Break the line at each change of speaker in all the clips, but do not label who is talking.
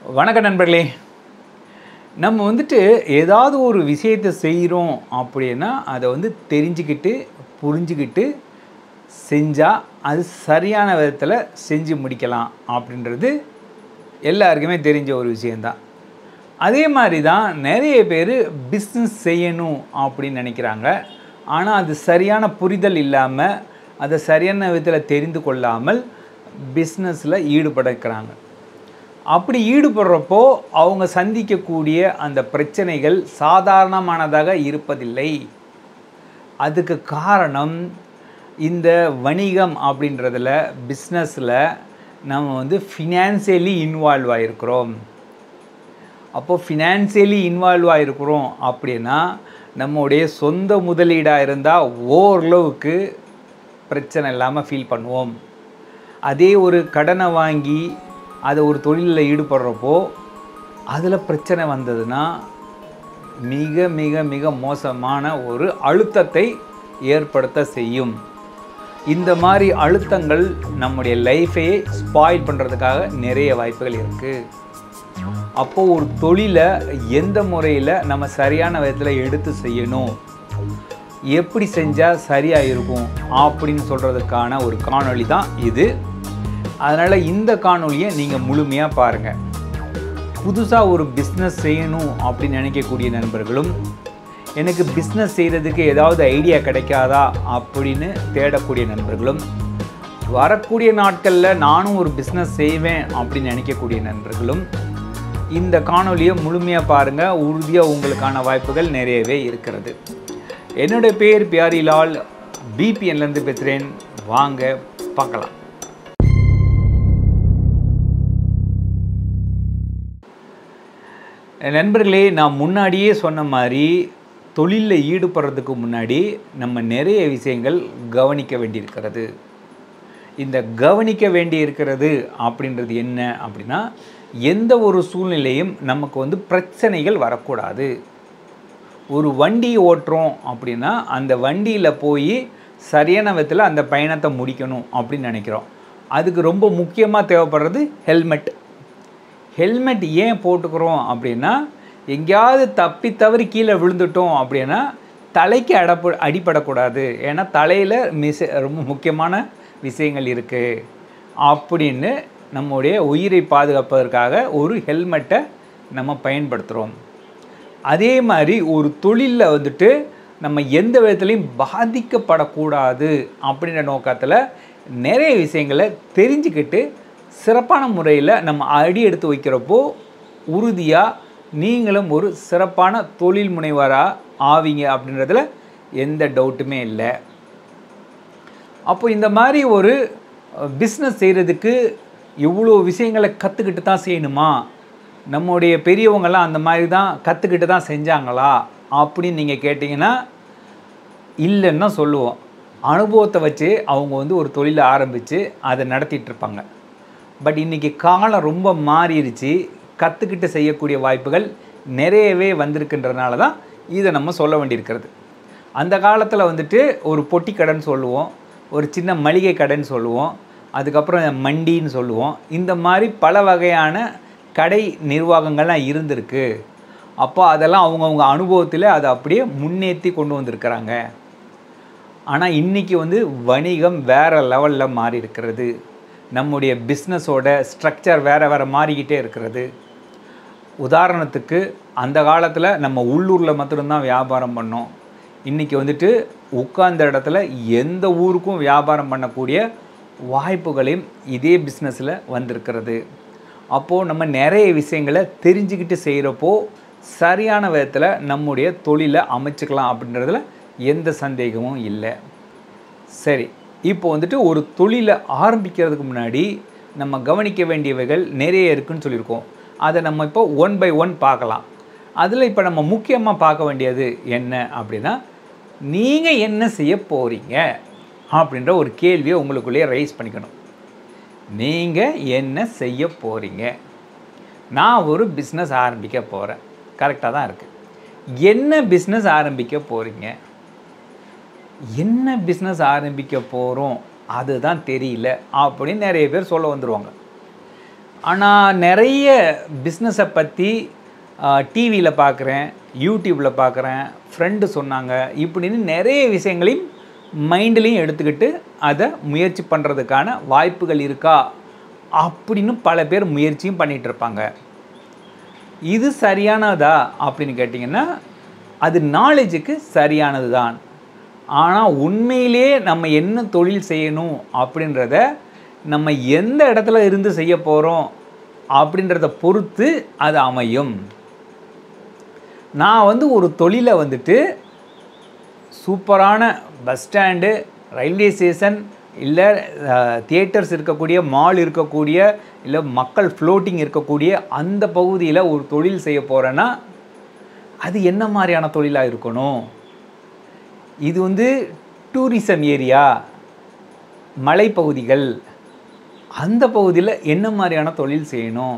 வணக்கம் நண்பர்களே நம்ம வந்துட்டு ஏதாவது ஒரு விஷயத்தை செய்கிறோம் அப்படின்னா அதை வந்து தெரிஞ்சுக்கிட்டு புரிஞ்சுக்கிட்டு செஞ்சால் அது சரியான விதத்தில் செஞ்சு முடிக்கலாம் அப்படின்றது எல்லாருக்குமே தெரிஞ்ச ஒரு விஷயந்தான் அதே மாதிரி தான் நிறைய பேர் பிஸ்னஸ் செய்யணும் அப்படின்னு நினைக்கிறாங்க ஆனால் அது சரியான புரிதல் இல்லாமல் அதை சரியான விதத்தில் தெரிந்து கொள்ளாமல் பிஸ்னஸில் ஈடுபடுக்கிறாங்க அப்படி ஈடுபடுறப்போ அவங்க சந்திக்கக்கூடிய அந்த பிரச்சனைகள் சாதாரணமானதாக இருப்பதில்லை அதுக்கு காரணம் இந்த வணிகம் அப்படின்றதுல பிஸ்னஸில் நம்ம வந்து ஃபினான்சியலி இன்வால்வ் ஆகிருக்கிறோம் அப்போது ஃபினான்சியலி இன்வால்வ் ஆகிருக்கிறோம் அப்படின்னா நம்முடைய சொந்த முதலீடாக இருந்தால் ஓரளவுக்கு பிரச்சனை இல்லாமல் ஃபீல் பண்ணுவோம் அதே ஒரு கடனை வாங்கி அதை ஒரு தொழிலில் ஈடுபடுறப்போ அதில் பிரச்சனை வந்ததுன்னா மிக மிக மிக மோசமான ஒரு அழுத்தத்தை ஏற்படுத்த செய்யும் இந்த மாதிரி அழுத்தங்கள் நம்முடைய லைஃபையே ஸ்பாயில் பண்ணுறதுக்காக நிறைய வாய்ப்புகள் இருக்குது அப்போது ஒரு தொழிலை எந்த முறையில் நம்ம சரியான விதத்தில் எடுத்து செய்யணும் எப்படி செஞ்சால் சரியாக இருக்கும் அப்படின்னு சொல்கிறதுக்கான ஒரு காணொளி தான் இது அதனால் இந்த காணொலியை நீங்கள் முழுமையாக பாருங்கள் புதுசாக ஒரு பிஸ்னஸ் செய்யணும் அப்படின்னு நினைக்கக்கூடிய நண்பர்களும் எனக்கு பிஸ்னஸ் செய்கிறதுக்கு ஏதாவது ஐடியா கிடைக்காதா அப்படின்னு தேடக்கூடிய நண்பர்களும் வரக்கூடிய நாட்களில் நானும் ஒரு பிஸ்னஸ் செய்வேன் அப்படின்னு நினைக்கக்கூடிய நண்பர்களும் இந்த காணொலியை முழுமையாக பாருங்கள் உறுதியாக உங்களுக்கான வாய்ப்புகள் நிறையவே இருக்கிறது என்னுடைய பேர் பியாரிலால் பிபிஎன்லேருந்து பேசுகிறேன் வாங்க பார்க்கலாம் நண்பர்களே நான் முன்னாடியே சொன்ன மாதிரி தொழிலில் ஈடுபடுறதுக்கு முன்னாடி நம்ம நிறைய விஷயங்கள் கவனிக்க வேண்டியிருக்கிறது இந்த கவனிக்க வேண்டி இருக்கிறது அப்படின்றது என்ன அப்படின்னா எந்த ஒரு சூழ்நிலையும் நமக்கு வந்து பிரச்சனைகள் வரக்கூடாது ஒரு வண்டி ஓட்டுறோம் அப்படின்னா அந்த வண்டியில் போய் சரியான விதத்தில் அந்த பயணத்தை முடிக்கணும் அப்படின்னு நினைக்கிறோம் அதுக்கு ரொம்ப முக்கியமாக தேவைப்படுறது ஹெல்மெட் ஹெல்மெட் ஏன் போட்டுக்கிறோம் அப்படின்னா எங்கேயாவது தப்பி தவறி கீழே விழுந்துட்டோம் அப்படின்னா தலைக்கு அடப்பு அடிப்படக்கூடாது ஏன்னா தலையில் மிஸ் ரொம்ப முக்கியமான விஷயங்கள் இருக்குது அப்படின்னு நம்முடைய உயிரை பாதுகாப்பதற்காக ஒரு ஹெல்மெட்டை நம்ம பயன்படுத்துகிறோம் அதே மாதிரி ஒரு தொழிலில் வந்துட்டு நம்ம எந்த விதத்துலையும் பாதிக்கப்படக்கூடாது அப்படின்ற நோக்கத்தில் நிறைய விஷயங்களை தெரிஞ்சுக்கிட்டு சிறப்பான முறையில் நம்ம அடி எடுத்து வைக்கிறப்போ உறுதியாக நீங்களும் ஒரு சிறப்பான தொழில் முனைவராக ஆவீங்க அப்படின்றதுல எந்த டவுட்டுமே இல்லை அப்போ இந்த மாதிரி ஒரு பிஸ்னஸ் செய்கிறதுக்கு இவ்வளோ விஷயங்களை கற்றுக்கிட்டு தான் செய்யணுமா நம்முடைய பெரியவங்கள்லாம் அந்த மாதிரி தான் கற்றுக்கிட்டு தான் செஞ்சாங்களா அப்படின்னு நீங்கள் கேட்டிங்கன்னா இல்லைன்னு தான் சொல்லுவோம் அனுபவத்தை வச்சு அவங்க வந்து ஒரு தொழிலை ஆரம்பித்து அதை நடத்திட்டு இருப்பாங்க பட் இன்றைக்கி காலம் ரொம்ப மாறிடுச்சு கற்றுக்கிட்டு செய்யக்கூடிய வாய்ப்புகள் நிறையவே வந்திருக்குன்றதுனால தான் இதை நம்ம சொல்ல வேண்டியிருக்கிறது அந்த காலத்தில் வந்துட்டு ஒரு பொட்டி கடைன்னு சொல்லுவோம் ஒரு சின்ன மளிகை கடைன்னு சொல்லுவோம் அதுக்கப்புறம் மண்டின்னு சொல்லுவோம் இந்த மாதிரி பல வகையான கடை நிர்வாகங்கள்லாம் இருந்திருக்கு அப்போ அதெல்லாம் அவங்கவுங்க அனுபவத்தில் அதை அப்படியே முன்னேற்றி கொண்டு வந்திருக்கிறாங்க ஆனால் இன்றைக்கி வந்து வணிகம் வேறு லெவலில் மாறி இருக்கிறது நம்முடைய பிஸ்னஸோட ஸ்ட்ரக்சர் வேறு வேறு மாறிக்கிட்டே இருக்கிறது உதாரணத்துக்கு அந்த காலத்தில் நம்ம உள்ளூரில் மட்டும்தான் வியாபாரம் பண்ணோம் இன்றைக்கி வந்துட்டு உட்கார்ந்த இடத்துல எந்த ஊருக்கும் வியாபாரம் பண்ணக்கூடிய வாய்ப்புகளையும் இதே பிஸ்னஸில் வந்திருக்கிறது அப்போது நம்ம நிறைய விஷயங்களை தெரிஞ்சுக்கிட்டு செய்கிறப்போ சரியான விதத்தில் நம்முடைய தொழிலை அமைச்சுக்கலாம் அப்படின்றதுல எந்த சந்தேகமும் இல்லை சரி இப்போ வந்துட்டு ஒரு தொழிலை ஆரம்பிக்கிறதுக்கு முன்னாடி நம்ம கவனிக்க வேண்டியவைகள் நிறைய இருக்குன்னு சொல்லியிருக்கோம் அதை நம்ம இப்போ ஒன் பை ஒன் பார்க்கலாம் அதில் இப்போ நம்ம முக்கியமாக பார்க்க வேண்டியது என்ன அப்படின்னா நீங்கள் என்ன செய்ய போகிறீங்க அப்படின்ற ஒரு கேள்வியை உங்களுக்குள்ளேயே ரைஸ் பண்ணிக்கணும் நீங்கள் என்ன செய்ய போகிறீங்க நான் ஒரு பிஸ்னஸ் ஆரம்பிக்க போகிறேன் கரெக்டாக தான் இருக்குது என்ன பிஸ்னஸ் ஆரம்பிக்க போகிறீங்க என்ன பிஸ்னஸ் ஆரம்பிக்க போகிறோம் அதுதான் தெரியல அப்படின்னு நிறைய பேர் சொல்ல வந்துடுவாங்க ஆனால் நிறைய பிஸ்னஸை பற்றி டிவியில் பார்க்குறேன் யூடியூப்பில் பார்க்குறேன் ஃப்ரெண்டு சொன்னாங்க இப்படின்னு நிறைய விஷயங்களையும் மைண்ட்லேயும் எடுத்துக்கிட்டு அதை முயற்சி பண்ணுறதுக்கான வாய்ப்புகள் இருக்கா அப்படின்னு பல பேர் முயற்சியும் பண்ணிகிட்டு இருப்பாங்க இது சரியானதா அப்படின்னு கேட்டிங்கன்னா அது நாலேஜுக்கு சரியானது தான் ஆனால் உண்மையிலே நம்ம என்ன தொழில் செய்யணும் அப்படின்றத நம்ம எந்த இடத்துல இருந்து செய்ய போகிறோம் அப்படின்றத பொறுத்து அது அமையும் நான் வந்து ஒரு தொழிலை வந்துட்டு சூப்பரான பஸ் ஸ்டாண்டு ரயில்வே ஸ்டேஷன் இல்லை தியேட்டர்ஸ் இருக்கக்கூடிய மால் இருக்கக்கூடிய இல்லை மக்கள் ஃப்ளோட்டிங் இருக்கக்கூடிய அந்த பகுதியில் ஒரு தொழில் செய்ய போகிறேன்னா அது என்ன மாதிரியான தொழிலாக இருக்கணும் இது வந்து டூரிசம் ஏரியா மலைப்பகுதிகள் அந்த பகுதியில் என்ன மாதிரியான தொழில் செய்யணும்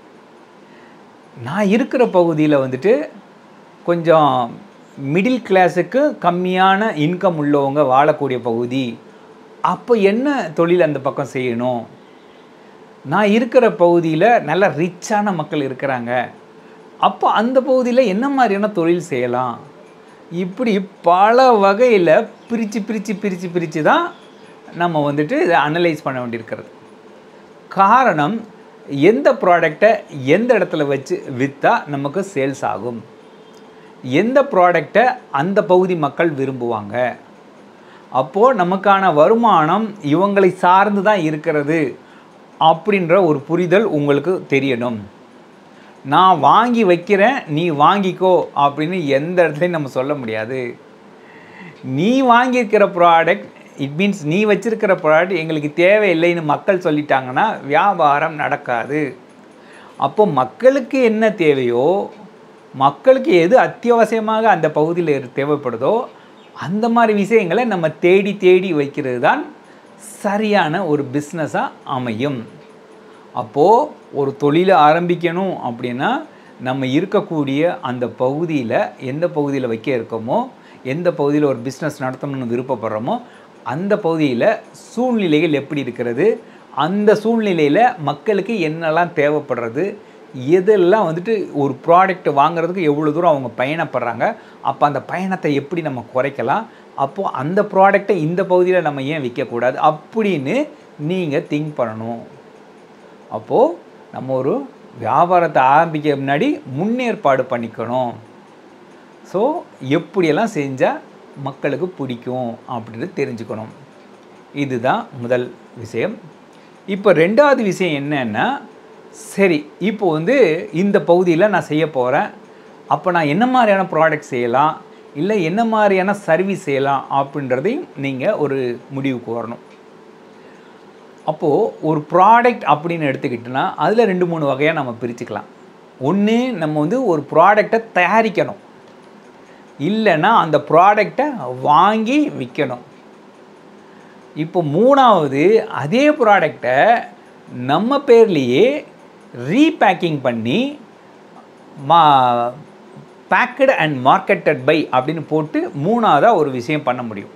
நான் இருக்கிற பகுதியில் வந்துட்டு கொஞ்சம் மிடில் கிளாஸுக்கு கம்மியான இன்கம் உள்ளவங்க வாழக்கூடிய பகுதி அப்போ என்ன தொழில் அந்த பக்கம் செய்யணும் நான் இருக்கிற பகுதியில் நல்ல ரிச்சான மக்கள் இருக்கிறாங்க அப்போ அந்த பகுதியில் என்ன மாதிரியான தொழில் செய்யலாம் இப்படி பல வகையில் பிரித்து பிரித்து பிரித்து பிரித்து தான் நம்ம வந்துட்டு இதை அனலைஸ் பண்ண வேண்டியிருக்கிறது காரணம் எந்த ப்ராடக்டை எந்த இடத்துல வச்சு விற்றா நமக்கு சேல்ஸ் ஆகும் எந்த ப்ராடக்டை அந்த பகுதி மக்கள் விரும்புவாங்க அப்போது நமக்கான வருமானம் இவங்களை சார்ந்து தான் இருக்கிறது அப்படின்ற ஒரு புரிதல் உங்களுக்கு தெரியணும் நான் வாங்கி வைக்கிறேன் நீ வாங்கிக்கோ அப்படின்னு எந்த இடத்துலையும் நம்ம சொல்ல முடியாது நீ வாங்கியிருக்கிற ப்ராடக்ட் இட் மீன்ஸ் நீ வச்சிருக்கிற ப்ராடக்ட் எங்களுக்கு தேவையில்லைன்னு மக்கள் சொல்லிட்டாங்கன்னா வியாபாரம் நடக்காது அப்போ மக்களுக்கு என்ன தேவையோ மக்களுக்கு எது அத்தியாவசியமாக அந்த பகுதியில் இரு- தேவைப்படுதோ அந்த மாதிரி விஷயங்களை நம்ம தேடி தேடி வைக்கிறது தான் சரியான ஒரு பிஸ்னஸாக அமையும் அப்போது ஒரு தொழிலை ஆரம்பிக்கணும் அப்படின்னா நம்ம இருக்கக்கூடிய அந்த பகுதியில் எந்த பகுதியில் வைக்க இருக்கோமோ எந்த பகுதியில் ஒரு பிஸ்னஸ் நடத்தணும்னு விருப்பப்படுறோமோ அந்த பகுதியில் சூழ்நிலைகள் எப்படி இருக்கிறது அந்த சூழ்நிலையில் மக்களுக்கு என்னெல்லாம் தேவைப்படுறது எதெல்லாம் வந்துட்டு ஒரு ப்ராடக்ட் வாங்குறதுக்கு எவ்வளோ தூரம் அவங்க பயணப்படுறாங்க அப்போ அந்த பயணத்தை எப்படி நம்ம குறைக்கலாம் அப்போது அந்த ப்ராடக்டை இந்த பகுதியில் நம்ம ஏன் விற்கக்கூடாது அப்படின்னு நீங்கள் திங்க் பண்ணணும் அப்போது நம்ம ஒரு வியாபாரத்தை ஆரம்பிக்க முன்னாடி முன்னேற்பாடு பண்ணிக்கணும் ஸோ எப்படியெல்லாம் செஞ்சால் மக்களுக்கு பிடிக்கும் அப்படின்னு தெரிஞ்சுக்கணும் இதுதான் முதல் விஷயம் இப்போ ரெண்டாவது விஷயம் என்னன்னா சரி இப்போ வந்து இந்த பகுதியில் நான் செய்ய போகிறேன் அப்போ நான் என்ன மாதிரியான ப்ராடக்ட் செய்யலாம் இல்லை என்ன மாதிரியான சர்வீஸ் செய்யலாம் அப்படின்றதையும் நீங்கள் ஒரு முடிவுக்கு வரணும் அப்போது ஒரு ப்ராடக்ட் அப்படின்னு எடுத்துக்கிட்டோன்னா அதில் ரெண்டு மூணு வகையாக நம்ம பிரிச்சுக்கலாம் ஒன்று நம்ம வந்து ஒரு ப்ராடக்டை தயாரிக்கணும் இல்லைன்னா அந்த ப்ராடக்டை வாங்கி விற்கணும் இப்போ மூணாவது அதே ப்ராடக்டை நம்ம பேர்லேயே ரீபேக்கிங் பண்ணி மா பேக்கடு அண்ட் மார்க்கெட்டட் பை அப்படின்னு போட்டு மூணாவதாக ஒரு விஷயம் பண்ண முடியும்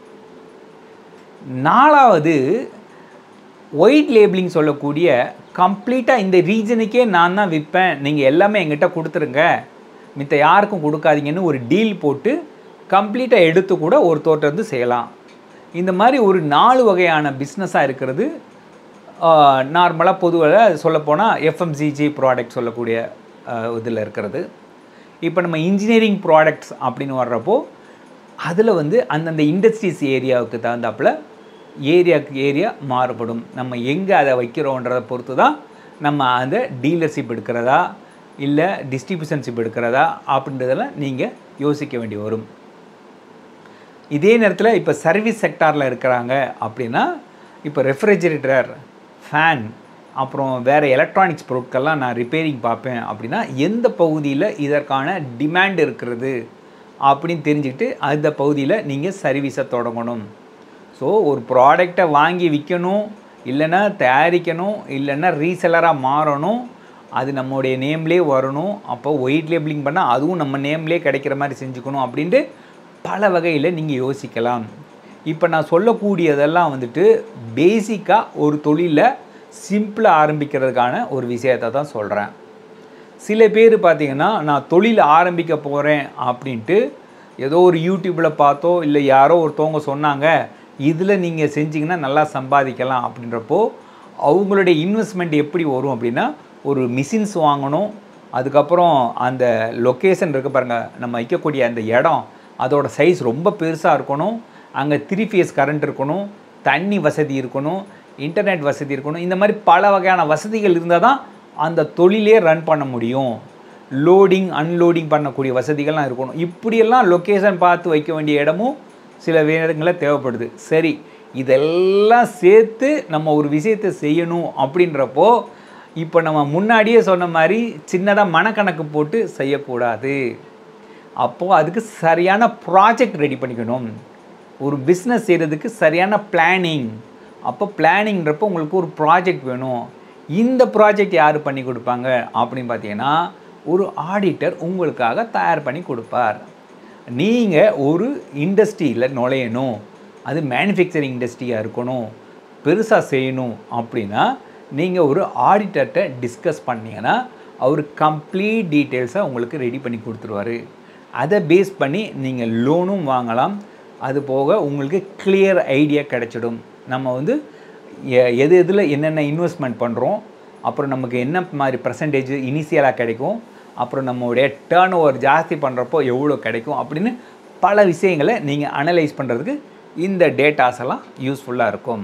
நாலாவது ஒயிட் லேபிளிங் சொல்லக்கூடிய கம்ப்ளீட்டாக இந்த ரீஜனுக்கே நான் தான் விற்பேன் நீங்கள் எல்லாமே எங்கிட்ட கொடுத்துருங்க மித்த யாருக்கும் கொடுக்காதீங்கன்னு ஒரு டீல் போட்டு கம்ப்ளீட்டாக எடுத்து கூட ஒரு தோட்டம் செய்யலாம் இந்த மாதிரி ஒரு நாலு வகையான பிஸ்னஸாக இருக்கிறது நார்மலாக பொதுவாக சொல்லப்போனால் எஃப்எம்சிஜி ப்ராடக்ட் சொல்லக்கூடிய இதில் இருக்கிறது இப்போ நம்ம இன்ஜினியரிங் ப்ராடக்ட்ஸ் அப்படின்னு வர்றப்போ அதில் வந்து அந்தந்த இண்டஸ்ட்ரீஸ் ஏரியாவுக்கு தகுந்தாப்புல ஏரியாவுக்கு ஏரியா மாறுபடும் நம்ம எங்கே அதை வைக்கிறோன்றதை பொறுத்து தான் நம்ம அந்த டீலர்ஷிப் எடுக்கிறதா இல்லை டிஸ்ட்ரிபியூஷன்ஷிப் எடுக்கிறதா அப்படின்றதெல்லாம் நீங்கள் யோசிக்க வேண்டி வரும் இதே நேரத்தில் இப்போ சர்வீஸ் செக்டாரில் இருக்கிறாங்க அப்படின்னா இப்போ ரெஃப்ரிஜரேட்டர் ஃபேன் அப்புறம் வேறு எலக்ட்ரானிக்ஸ் பொருட்கள்லாம் நான் ரிப்பேரிங் பார்ப்பேன் அப்படின்னா எந்த பகுதியில் இதற்கான டிமாண்ட் இருக்கிறது அப்படின்னு தெரிஞ்சுக்கிட்டு அந்த பகுதியில் நீங்கள் சர்வீஸை தொடங்கணும் ஸோ ஒரு ப்ராடக்டை வாங்கி விற்கணும் இல்லைன்னா தயாரிக்கணும் இல்லைன்னா ரீசெலராக மாறணும் அது நம்மளுடைய நேம்லேயே வரணும் அப்போ ஒயிட் லேபிளிங் பண்ணால் அதுவும் நம்ம நேம்லேயே கிடைக்கிற மாதிரி செஞ்சுக்கணும் அப்படின்ட்டு பல வகையில் நீங்கள் யோசிக்கலாம் இப்போ நான் சொல்லக்கூடியதெல்லாம் வந்துட்டு பேசிக்காக ஒரு தொழிலில் சிம்பிளாக ஆரம்பிக்கிறதுக்கான ஒரு விஷயத்தை தான் சொல்கிறேன் சில பேர் பார்த்தீங்கன்னா நான் தொழில் ஆரம்பிக்க போகிறேன் அப்படின்ட்டு ஏதோ ஒரு யூடியூப்பில் பார்த்தோ இல்லை யாரோ ஒருத்தவங்க சொன்னாங்க இதில் நீங்கள் செஞ்சீங்கன்னா நல்லா சம்பாதிக்கலாம் அப்படின்றப்போ அவங்களுடைய இன்வெஸ்ட்மெண்ட் எப்படி வரும் அப்படின்னா ஒரு மிஷின்ஸ் வாங்கணும் அதுக்கப்புறம் அந்த லொக்கேஷன் இருக்க பாருங்கள் நம்ம வைக்கக்கூடிய அந்த இடம் அதோட சைஸ் ரொம்ப பெருசாக இருக்கணும் அங்கே த்ரீ ஃபேஸ் கரண்ட் இருக்கணும் தண்ணி வசதி இருக்கணும் இன்டர்நெட் வசதி இருக்கணும் இந்த மாதிரி பல வகையான வசதிகள் இருந்தால் தான் அந்த தொழிலே ரன் பண்ண முடியும் லோடிங் அன்லோடிங் பண்ணக்கூடிய வசதிகள்லாம் இருக்கணும் இப்படியெல்லாம் லொக்கேஷன் பார்த்து வைக்க வேண்டிய இடமும் சில நேரங்களில் தேவைப்படுது சரி இதெல்லாம் சேர்த்து நம்ம ஒரு விஷயத்தை செய்யணும் அப்படின்றப்போ இப்போ நம்ம முன்னாடியே சொன்ன மாதிரி சின்னதாக மனக்கணக்கு போட்டு செய்யக்கூடாது அப்போது அதுக்கு சரியான ப்ராஜெக்ட் ரெடி பண்ணிக்கணும் ஒரு பிஸ்னஸ் செய்கிறதுக்கு சரியான பிளானிங் அப்போ பிளானிங்கிறப்போ உங்களுக்கு ஒரு ப்ராஜெக்ட் வேணும் இந்த ப்ராஜெக்ட் யார் பண்ணி கொடுப்பாங்க அப்படின்னு பார்த்தீங்கன்னா ஒரு ஆடிட்டர் உங்களுக்காக தயார் பண்ணி கொடுப்பார் நீங்கள் ஒரு இண்டஸ்ட்ரியில் நுழையணும் அது மேனுஃபேக்சரிங் இண்டஸ்ட்ரியாக இருக்கணும் பெருசாக செய்யணும் அப்படின்னா நீங்கள் ஒரு ஆடிட்டர்கிட்ட டிஸ்கஸ் பண்ணீங்கன்னா அவர் கம்ப்ளீட் டீட்டெயில்ஸை உங்களுக்கு ரெடி பண்ணி கொடுத்துருவாரு அதை பேஸ் பண்ணி நீங்கள் லோனும் வாங்கலாம் அது போக உங்களுக்கு கிளியர் ஐடியா கிடைச்சிடும் நம்ம வந்து எ- எது எதில் என்னென்ன இன்வெஸ்ட்மெண்ட் பண்ணுறோம் அப்புறம் நமக்கு என்ன மாதிரி பர்சன்டேஜ் இனிஷியலாக கிடைக்கும் அப்புறம் நம்மளுடைய டேர்ன் ஓவர் ஜாஸ்தி பண்ணுறப்போ எவ்வளோ கிடைக்கும் அப்படின்னு பல விஷயங்களை நீங்கள் அனலைஸ் பண்ணுறதுக்கு இந்த டேட்டாஸ் எல்லாம் யூஸ்ஃபுல்லாக இருக்கும்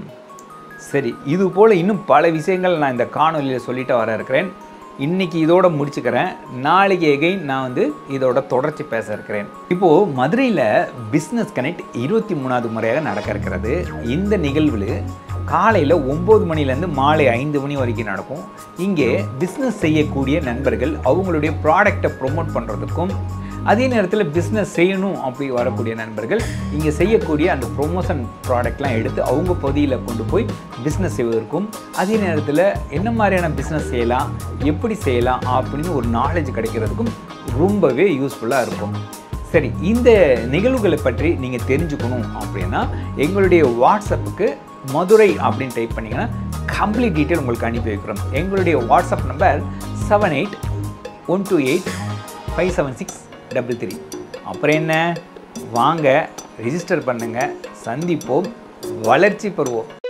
சரி இது போல் இன்னும் பல விஷயங்கள் நான் இந்த காணொலியில் சொல்லிட்டு வர இருக்கிறேன் இன்னைக்கு இதோட முடிச்சுக்கிறேன் நாளைக்கு எகைன் நான் வந்து இதோட தொடர்ச்சி பேச இருக்கிறேன் இப்போது மதுரையில் பிஸ்னஸ் கனெக்ட் இருபத்தி மூணாவது முறையாக நடக்க இருக்கிறது இந்த நிகழ்வில் காலையில் ஒம்பது மணிலேருந்து மாலை ஐந்து மணி வரைக்கும் நடக்கும் இங்கே பிஸ்னஸ் செய்யக்கூடிய நண்பர்கள் அவங்களுடைய ப்ராடக்டை ப்ரொமோட் பண்ணுறதுக்கும் அதே நேரத்தில் பிஸ்னஸ் செய்யணும் அப்படி வரக்கூடிய நண்பர்கள் இங்கே செய்யக்கூடிய அந்த ப்ரொமோஷன் ப்ராடக்ட்லாம் எடுத்து அவங்க பகுதியில் கொண்டு போய் பிஸ்னஸ் செய்வதற்கும் அதே நேரத்தில் என்ன மாதிரியான பிஸ்னஸ் செய்யலாம் எப்படி செய்யலாம் அப்படின்னு ஒரு நாலேஜ் கிடைக்கிறதுக்கும் ரொம்பவே யூஸ்ஃபுல்லாக இருக்கும் சரி இந்த நிகழ்வுகளை பற்றி நீங்கள் தெரிஞ்சுக்கணும் அப்படின்னா எங்களுடைய வாட்ஸ்அப்புக்கு மதுரை அப்படின்னு டைப் பண்ணிங்கன்னா கம்ப்ளீட் டீட்டெயில் உங்களுக்கு அனுப்பி வைக்கிறோம் எங்களுடைய WhatsApp number seven eight one two eight five seven six double three அப்புறம் என்ன வாங்க ரிஜிஸ்டர் பண்ணுங்கள் சந்திப்போம் வளர்ச்சி பெறுவோம்